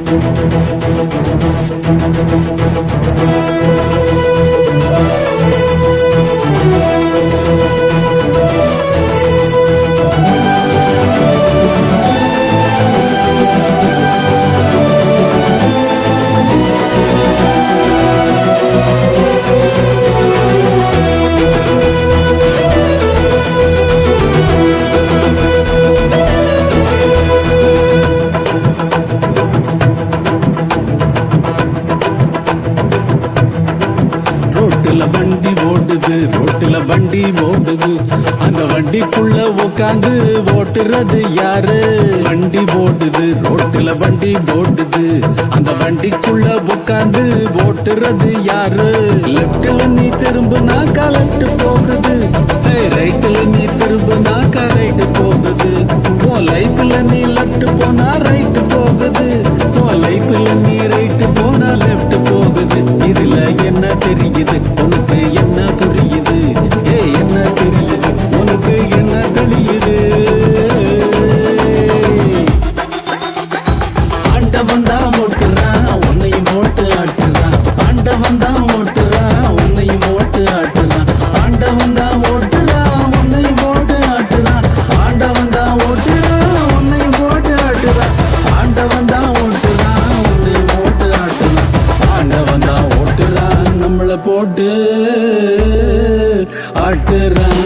ரோட்டுல வண்டி ஓடுது ரோட்டுல வண்டி ஓடுது அந்த வண்டிக்குள்ள உட்காந்து ஓட்டுறது யாரு வண்டி ஓடுது ரோட்டுல வண்டி ஓடுது அந்த வண்டிக்குள்ள உட்காந்து ஓட்டுறது யாரு லெப்ட்ல நீ திரும்பினாக்கா லெப்ட் போகுது ரைட்ல நீ திரும்பினாக்கா ரைட் போகுது உன் லைஃப்ல நீ லெப்ட் போனா ரைட் போகுது உன் லைஃப்ல நீ ரைட் போனா லெப்ட் போகுது இதுல என்ன தெரியுது உனக்கு என்ன புரியுது ஏ என்ன தெரியுது உனக்கு என்ன தெரியுது ஆண்டவன் தான் ஓட்டுறான் உன்னையும் ஓட்டு ஆட்டுறான் ஆண்டவன் தான் ஓட்டுறான் உன்னையும் ஓட்டு ஆட்டுறான் ஆண்டவன் தான் ஓட்டுறான் உன்னையும் ஓட்டு ஆட்டுறான் ஆண்டவன் தான் ஓட்டுறான் உன்னையும் ஓட்டு ஆட்டுறான் ஆண்டவன் தான் ஓட்டுறான் உன்னையும் ஓட்டு ஆட்டுறான் ஆண்டவன் தான் ஓட்டுறான் நம்மளை போட்டு ஆட்டுறான்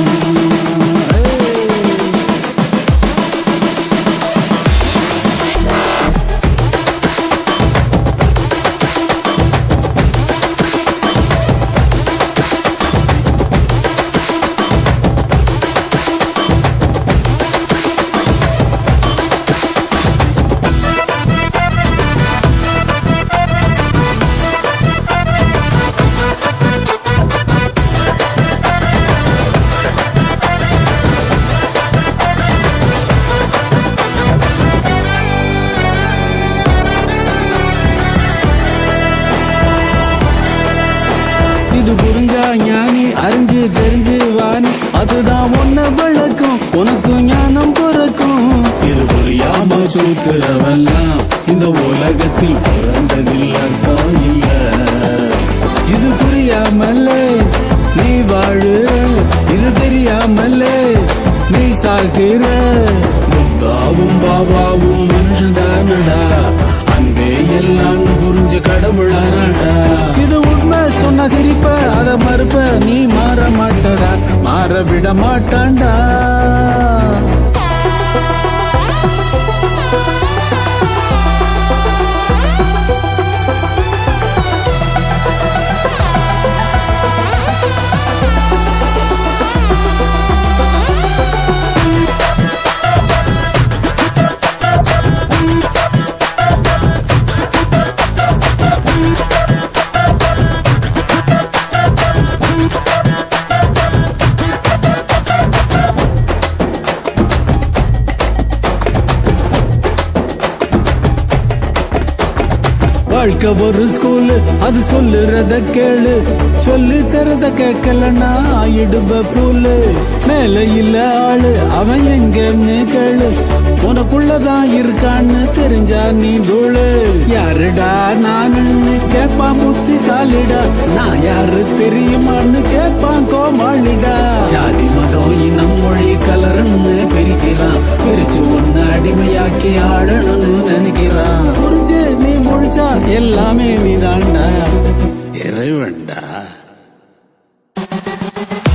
இது புரிஞ்சா ஞானி அறிஞ்சு தெரிஞ்சு வாணி அதுதான் ஒன்ன விளக்கும் உனக்கும் ஞானம் பிறக்கும் இது புரியாம சூத்துறவெல்லாம் இந்த உலகத்தில் பிறந்ததில் அர்த்தம் இல்ல இது புரியாமலே நீ வாழுற இது தெரியாமலே நீ சாகுற புத்தாவும் பாபாவும் மனுஷன்தானடா அன்பே எல்லாம் புரிஞ்ச கடவுளானடா இது உண்மை சொன்ன சிரிப்ப அத மறுப்ப நீ மாற மாட்டடா மாற விட மாட்டான்டா வாழ்க்கை ஒரு ஸ்கூலு அது சொல்லுறத கேளு சொல்லி தரத கேட்கலன்னா ஆயிடுவ பூலு மேல இல்ல ஆளு அவன் எங்கன்னு கேளு உனக்குள்ளதான் இருக்கான்னு தெரிஞ்சா நீ தூளு யாருடா நானுன்னு கேப்பான் புத்திசாலிடா நான் யாரு தெரியுமான்னு கேப்பான் கோமாளிடா ஜாதி மதம் இனம் மொழி கலருன்னு பிரிக்கிறான் பிரிச்சு ஒன்னு அடிமையாக்கி ஆடணும்னு நினைக்கிறான் புரிஞ்சு நீ முழிச்சா எல்லாமே நீதான்டா இறைவன்டா